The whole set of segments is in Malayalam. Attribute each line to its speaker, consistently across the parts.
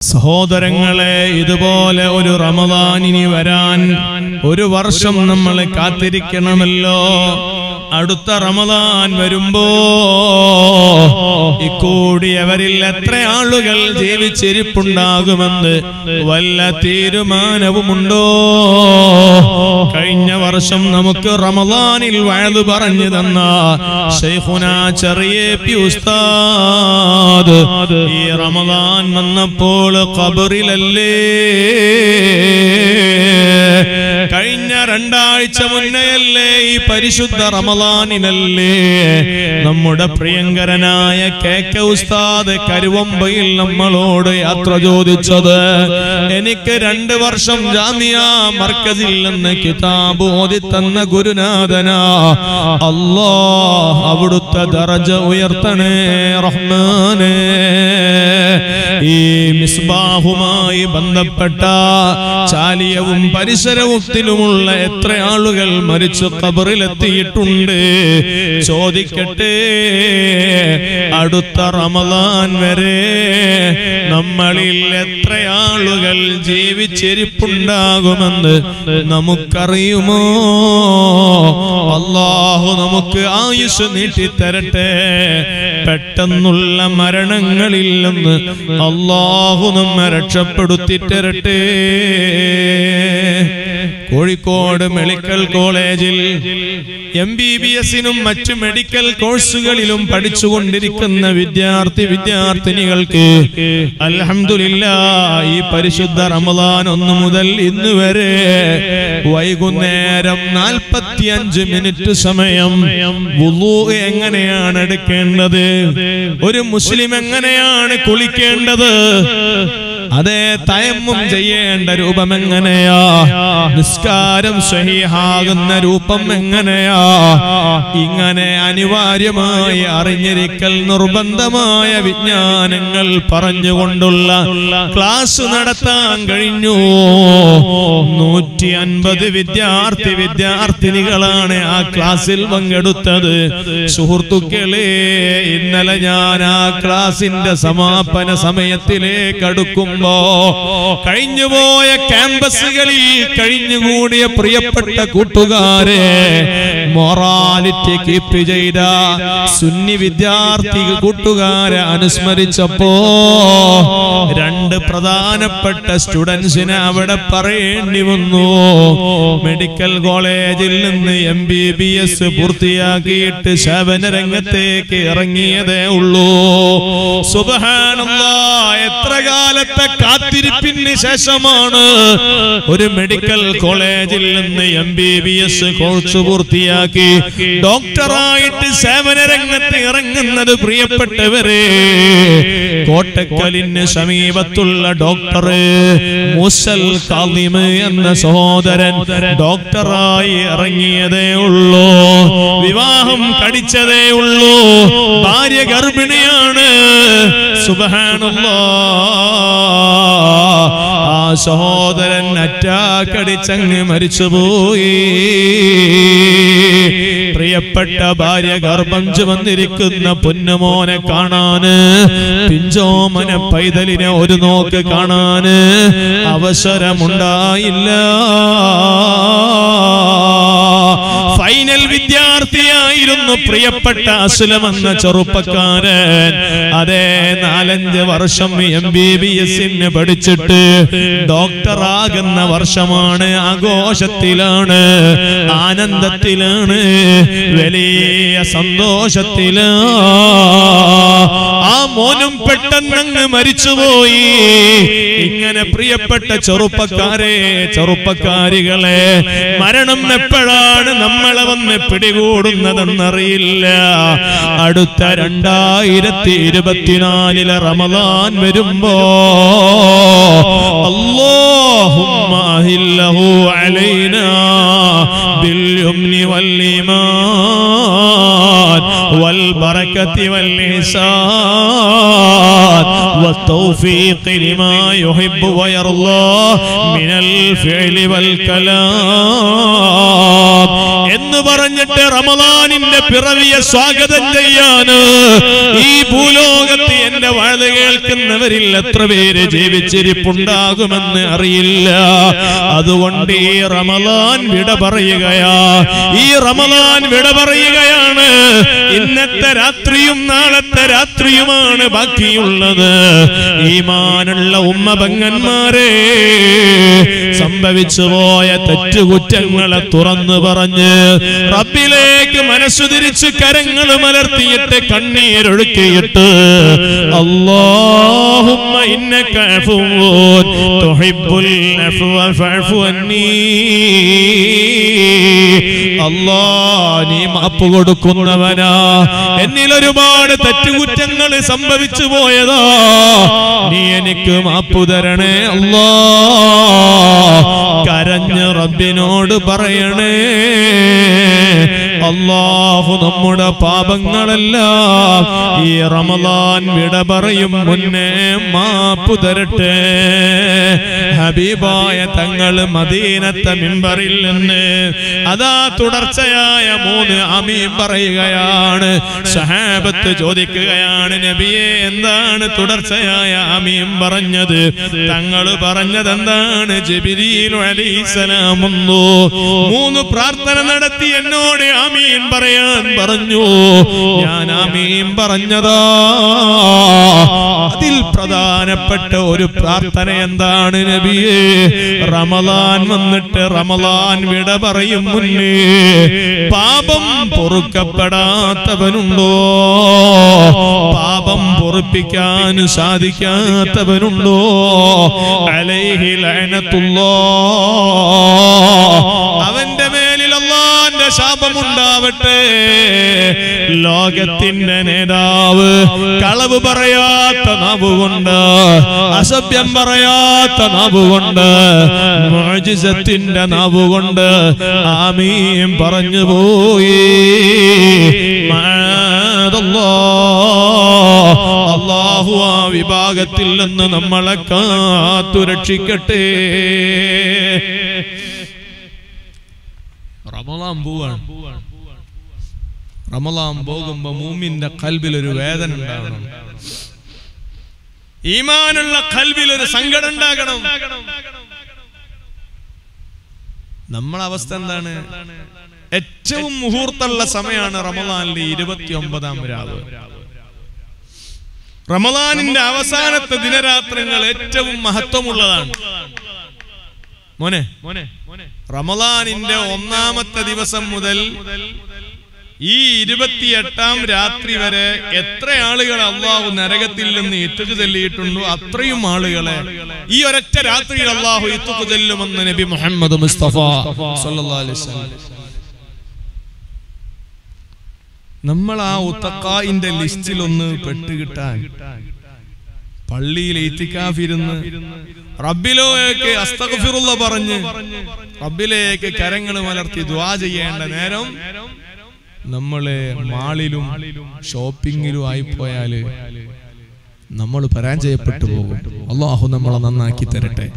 Speaker 1: സഹോദരങ്ങളെ ഇതുപോലെ ഒരു റമദാനിനി വരാൻ ഒരു വർഷം നമ്മൾ കാത്തിരിക്കണമല്ലോ അടുത്ത റമദാൻ വരുമ്പോ ഇക്കൂടിയവരിൽ എത്ര ആളുകൾ ജീവിച്ചിരിപ്പുണ്ടാകുമെന്ന് വല്ല തീരുമാനവുമുണ്ടോ കഴിഞ്ഞ വർഷം നമുക്ക് റമദാനിൽ വയത് പറഞ്ഞു തന്ന ഷെയ്ഖുന ചെറിയ പി ഉസ്താദ് ഈ റമദാൻ വന്നപ്പോൾ ഖബറിലല്ലേ കഴിഞ്ഞ രണ്ടാഴ്ച മുന്നെയല്ലേ ഈ പരിശുദ്ധ റമദാനിനല്ലേ നമ്മുടെ പ്രിയങ്കരനായ കെ കെ ഉസ്താദ് കരുവമ്പയിൽ നമ്മളോട് യാത്ര ചോദിച്ചത് എനിക്ക് രണ്ട് വർഷം ജാമിയ മർക്കസിൽ നിന്ന് കിതാബ് ഓതി തന്ന ഗുരുനാഥനാ അല്ലാ അവിടുത്തെ ദറജ ഉയർത്തണേ റഹ്മാനേ ഈ മിസ്ബാഹുമായി ബന്ധപ്പെട്ട ചാലിയവും പരിസരവുത്തിലുമുള്ള എത്ര ആളുകൾ മരിച്ചു കബറിലെത്തിയിട്ടുണ്ട് ചോദിക്കട്ടെ അടുത്ത റമദാൻ വരെ നമ്മളിൽ എത്ര ആളുകൾ ജീവിച്ചിരിപ്പുണ്ടാകുമെന്ന് നമുക്കറിയുമോ അള്ളാഹു നമുക്ക് ആയുസ് നീട്ടിത്തരട്ടെ പെട്ടെന്നുള്ള മരണങ്ങളിൽ നിന്ന് അള്ളാഹു നമ്മെ രക്ഷപ്പെടുത്തി തരട്ടെ കോഴിക്കോട് മെഡിക്കൽ കോളേജിൽ എം ബി ബി എസിനും മറ്റു മെഡിക്കൽ കോഴ്സുകളിലും പഠിച്ചുകൊണ്ടിരിക്കുന്ന വിദ്യാർത്ഥി വിദ്യാർത്ഥിനികൾക്ക് അൽഹംദുലില്ല ഈ പരിശുദ്ധ റമദാൻ ഒന്ന് മുതൽ ഇന്ന് വരെ വൈകുന്നേരം നാൽപ്പത്തിയഞ്ച് മിനിറ്റ് സമയം വുളൂ എങ്ങനെയാണ് എടുക്കേണ്ടത് ഒരു മുസ്ലിം എങ്ങനെയാണ് കുളിക്കേണ്ടത് അതെ തയമ്മും ചെയ്യേണ്ട രൂപം എങ്ങനെയാ നിസ്കാരം സ്വഹീഹാകുന്ന രൂപം എങ്ങനെയാ ഇങ്ങനെ അനിവാര്യമായി അറിഞ്ഞിരിക്കൽ നിർബന്ധമായ വിജ്ഞാനങ്ങൾ പറഞ്ഞുകൊണ്ടുള്ള ക്ലാസ് നടത്താൻ കഴിഞ്ഞു നൂറ്റി അൻപത് വിദ്യാർത്ഥി വിദ്യാർത്ഥിനികളാണ് ആ ക്ലാസ്സിൽ പങ്കെടുത്തത് സുഹൃത്തുക്കളെ ഇന്നലെ ഞാൻ ആ ക്ലാസിന്റെ സമാപന സമയത്തിലേക്ക് അടുക്കുമ്പോ കഴിഞ്ഞുപോയ ക്യാമ്പസുകളിൽ കഴിഞ്ഞുകൂടിയ പ്രിയപ്പെട്ട കൂട്ടുകാരെ മൊറാലിറ്റി കീപ്പ് ചെയ്ത സുന്നി വിദ്യാർത്ഥി കൂട്ടുകാരെ അനുസ്മരിച്ചപ്പോ രണ്ട് പ്രധാനപ്പെട്ട സ്റ്റുഡൻസിനെ അവിടെ പറയേണ്ടി വന്നു മെഡിക്കൽ കോളേജിൽ നിന്ന് എം ബി ബി എസ് പൂർത്തിയാക്കിയിട്ട് സേവന രംഗത്തേക്ക് ഇറങ്ങിയതേ ഉള്ളൂ സുബഹാനല്ലാ എത്ര കാലത്തെ കാത്തിരിപ്പിന് ശേഷമാണ് ഒരു മെഡിക്കൽ കോളേജിൽ നിന്ന് M B B S course പൂർത്തിയാക്കി ഡോക്ടറായിട്ട് സേവന രംഗത്ത് ഇറങ്ങുന്നത് പ്രിയപ്പെട്ടവരെ കോട്ടക്കലിന് സമീപത്തുള്ള ഡോക്ടർ മുസൽ കാലിമ് എന്ന സഹോദരൻ ഡോക്ടറായി ഇറങ്ങിയതേ ഉള്ളൂ വിവാഹം കടിച്ചതേ ഉള്ളൂ ഭാര്യ ഗർഭിണിയാണ് സുബഹാനല്ലാ ആ സഹോദരൻ അറ്റാക്കടിച്ചങ്ങ് മരിച്ചുപോയി പ്രിയപ്പെട്ട ഭാര്യ ഗർഭം ചുമന്നിരിക്കുന്ന പൊന്നുമോനെ കാണാന് പിഞ്ചോമന പൈതലിനെ ഒരു നോക്ക് കാണാന് അവസരമുണ്ടായില്ല ഫൈനൽ വിദ്യാർത്ഥിയായിരുന്നു പ്രിയപ്പെട്ട അസുലം എന്ന ചെറുപ്പക്കാരൻ അതേ നാലഞ്ച് വർഷം എം ബി ബി എസിന് പഠിച്ചിട്ട് ഡോക്ടറാകുന്ന വർഷമാണ് ആഘോഷത്തിലാണ് ആനന്ദത്തിലാണ് വലിയ സന്തോഷത്തില് ആ മോനും പെട്ടെന്നങ്ങ് മരിച്ചുപോയി ഇങ്ങനെ പ്രിയപ്പെട്ട ചെറുപ്പക്കാരെ ചെറുപ്പക്കാരികളെ മരണം എപ്പോഴാണ് നമ്മളെ വന്ന് പിടികൂടുന്നതെന്നറിയില്ല അടുത്ത രണ്ടായിരത്തി ഇരുപത്തിനാലിലെ റമദാൻ വരുമ്പോ اللهم أهله علينا باليمن والإيمان والبركة والإحسان والتوفيق لما يحب ويرضى من الفعل والكلام എന്ന് പറഞ്ഞിട്ട് റമദാനിന്റെ പിറവിയെ സ്വാഗതം ചെയ്യാന് ഈ ഭൂലോകത്ത് എന്റെ വാഴ കേൾക്കുന്നവരിൽ എത്ര പേര് ജീവിച്ചിരിപ്പുണ്ടാകുമെന്ന് അറിയില്ല അതുകൊണ്ട് ഈ റമദാൻ വിട പറയുകയാ ഈ റമദാൻ വിട പറയുകയാണ് ഇന്നത്തെ രാത്രിയും നാളത്തെ രാത്രിയുമാണ് ബാക്കിയുള്ളത് ഈമാനുള്ള ഉമ്മ പെങ്ങന്മാരെ സംഭവിച്ചു പോയ തെറ്റുകുറ്റങ്ങളെ തുറന്നു പറഞ്ഞ് റബ്ബിലേക്ക് മനസ്സു തിരിച്ച് കരങ്ങൾ മലർത്തിയിട്ട് കണ്ണീരൊഴുക്കിയിട്ട് അല്ലാഹുമ്മ ഇന്നക അഫുവ്വുൻ തുഹിബ്ബുൽ അഫ്വ ഫഅഫു അന്നീ അല്ലാ നീ മാപ്പ് കൊടുക്കുന്നവനാ എന്നിൽ ഒരുപാട് തെറ്റുകുറ്റങ്ങൾ സംഭവിച്ചു പോയതാ നീ എനിക്ക് മാപ്പു തരണേ അല്ലാ കരഞ്ഞ് റബ്ബിനോട് പറയണേ അള്ളാഹു നമ്മുടെ പാപങ്ങളെല്ലാം ഈ റമദാൻ വിട പറയും മുന്നേ മാപ്പു തരട്ടെ ഹബീബായ തങ്ങൾ മദീനത്തെ മിമ്പറിൽ നിന്ന് അതാ തുടർച്ചയായ മൂന്ന് അമീം പറയുകയാണ് സഹാബത്ത് ചോദിക്കുകയാണ് നബിയെ എന്താണ് തുടർച്ചയായ അമീം പറഞ്ഞത് തങ്ങൾ പറഞ്ഞത് എന്താണ് ജബിരിയിൽ അലൈസലാമെന്നു മൂന്ന് പ്രാർത്ഥന നടത്തി എന്നോട് ആമീൻ പറയാൻ പറഞ്ഞു ഞാൻ ആമീൻ പറഞ്ഞതാ അതിൽ പ്രധാനപ്പെട്ട ഒരു പ്രാർത്ഥന എന്താണ് നബിയെ റമലാൻ വന്നിട്ട് റമലാൻ വിട പറയും മുന്നേ പാപം പൊറുക്കപ്പെടാത്തവനുണ്ടോ പാപം പൊറുപ്പിക്കാൻ സാധിക്കാത്തവനുണ്ടോ അലൈഹി ലഅനത്തുല്ലാ അവന്റെ മേലിൽ അള്ളാന്റെ ശാപമുണ്ടാവട്ടെ ലോകത്തിന്റെ നേതാവ് കളവ് പറയാത്ത നാവുകൊണ്ട് അസഭ്യം പറയാത്ത നാവുകൊണ്ട് മോജിസത്തിന്റെ നാവുകൊണ്ട് ആമീം പറഞ്ഞു പോയി മാതല്ലാ. അള്ളാഹു ആ വിഭാഗത്തിൽ നിന്ന് നമ്മളെ കാത്തു രക്ഷിക്കട്ടെ റമലാൻ പോവാണ് റമലാൻ പോകുമ്പോ മൂമിന്റെ കൽബിൽ ഒരു വേദന ഉണ്ടാകണം ഈമാനുള്ള കൽബിൽ ഒരു സങ്കടം ഉണ്ടാകണം നമ്മളെ അവസ്ഥ എന്താണ് ഏറ്റവും മുഹൂർത്തമുള്ള സമയമാണ് റമലാനിലെ ഇരുപത്തി ഒമ്പതാം രാവ് റമലാനിന്റെ അവസാനത്തെ ദിനരാത്രങ്ങൾ ഏറ്റവും മഹത്വമുള്ളതാണ് മോനെ മോനെ റമലാനിന്റെ ഒന്നാമത്തെ ദിവസം മുതൽ ഈ ഇരുപത്തിയെട്ടാം രാത്രി വരെ എത്ര ആളുകൾ അള്ളാഹു നരകത്തിൽ നിന്ന് ഇത്തുക്ക് ചെല്ലിയിട്ടുണ്ടോ അത്രയും ആളുകളെ ഈ ഒരൊറ്റ രാത്രിയിൽ അള്ളാഹു ഇത്തുക്ക് ചെല്ലുമെന്ന് നബി മുഹമ്മദ് മുസ്തഫ സല്ലല്ലാഹു അലൈഹി വസല്ലം നമ്മൾ ആ ഉത്തക്കായിന്റെ ലിസ്റ്റിൽ ഒന്ന് പെട്ടുകിട്ടാൻ പള്ളിയിൽ ഇത്തിക്കാഫിരുന്ന് റബ്ബിലേക്ക് അസ്തഗ്ഫിറുള്ള പറഞ്ഞ് റബ്ബിലേക്ക് കരങ്ങൾ മലർത്തി ദ്വാ ചെയ്യേണ്ട നേരം നമ്മളെ മാളിലും ഷോപ്പിങ്ങിലും ആയിപ്പോയാല് നമ്മൾ പരാജയപ്പെട്ടു പോകും അള്ളാഹു നമ്മളെ നന്നാക്കി തരട്ടെ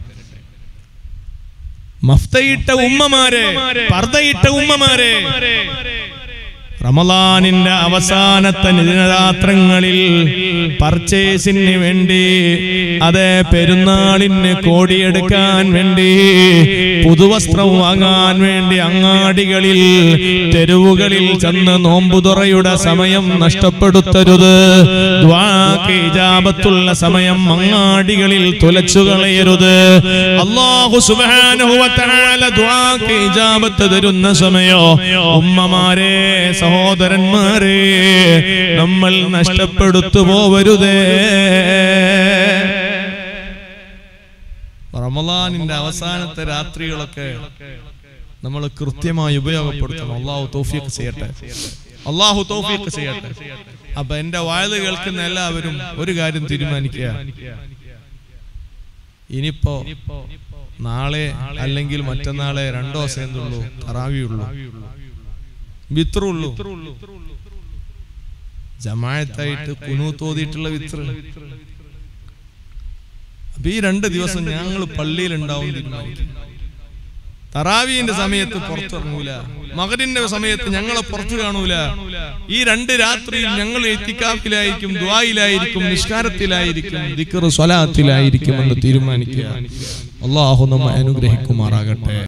Speaker 1: മഫ്തയിട്ട ഉമ്മമാരെ പർദ്ദയിട്ട ഉമ്മമാരെ റമലാനിന്റെ അവസാനത്തെ ദിനരാത്രങ്ങളിൽ പർച്ചേസിന് വേണ്ടി അതെ പെരുന്നാളിന് കോടിയെടുക്കാൻ വേണ്ടി പുതുവസ്ത്രം വാങ്ങാൻ വേണ്ടി അങ്ങാടികളിൽ തെരുവുകളിൽ ചെന്ന് നോമ്പുതുറയുടെ സമയം നഷ്ടപ്പെടുത്തരുത് ദ്വാക്ക് ഇജാബത്തുള്ള സമയം അങ്ങാടികളിൽ തുലച്ചു കളയരുത് അള്ളാഹു സുബ്ഹാനഹു വ തആല ദ്വാക്ക് ഇജാബത്ത് തരുന്ന സമയോ ഉമ്മമാരെ സഹോദരന്മാരെ നമ്മൾ നഷ്ടപ്പെടുത്തു പോവരുതേ റമലാനിന്റെ അവസാനത്തെ രാത്രികളൊക്കെ നമ്മൾ കൃത്യമായി ഉപയോഗപ്പെടുത്തണം അള്ളാഹു തൗഫീഖ് ചെയ്യട്ടെ അള്ളാഹു തൗഫീഖ് ചെയ്യട്ടെ അപ്പൊ എന്റെ വായത് കേൾക്കുന്ന എല്ലാവരും ഒരു കാര്യം തീരുമാനിക്കുക ഇനിയിപ്പോ നാളെ അല്ലെങ്കിൽ മറ്റന്നാളെ രണ്ടോ ദിവസം എന്തുള്ളൂ തറാവിയുള്ളൂ വിത്രുള്ളൂ ജമായത്തായിട്ട് കുനു തോതിയിട്ടുള്ള വിത്ര അപ്പൊ ഈ രണ്ട് ദിവസം ഞങ്ങൾ പള്ളിയിൽ ഉണ്ടാവും തീരുമാനിക്കും തറാവീന്റെ സമയത്ത് പുറത്തിറങ്ങൂല മകരിന്റെ സമയത്ത് ഞങ്ങളെ പുറത്തു കാണൂല ഈ രണ്ട് രാത്രിയിൽ ഞങ്ങൾ എത്തിക്കാഫിലായിരിക്കും ദ്വായിലായിരിക്കും നിഷ്കാരത്തിലായിരിക്കും ദിക്ർ സ്വലാത്തിലായിരിക്കും എന്ന് തീരുമാനിക്കുക അള്ളാഹു നമ്മെ അനുഗ്രഹിക്കുമാറാകട്ടെ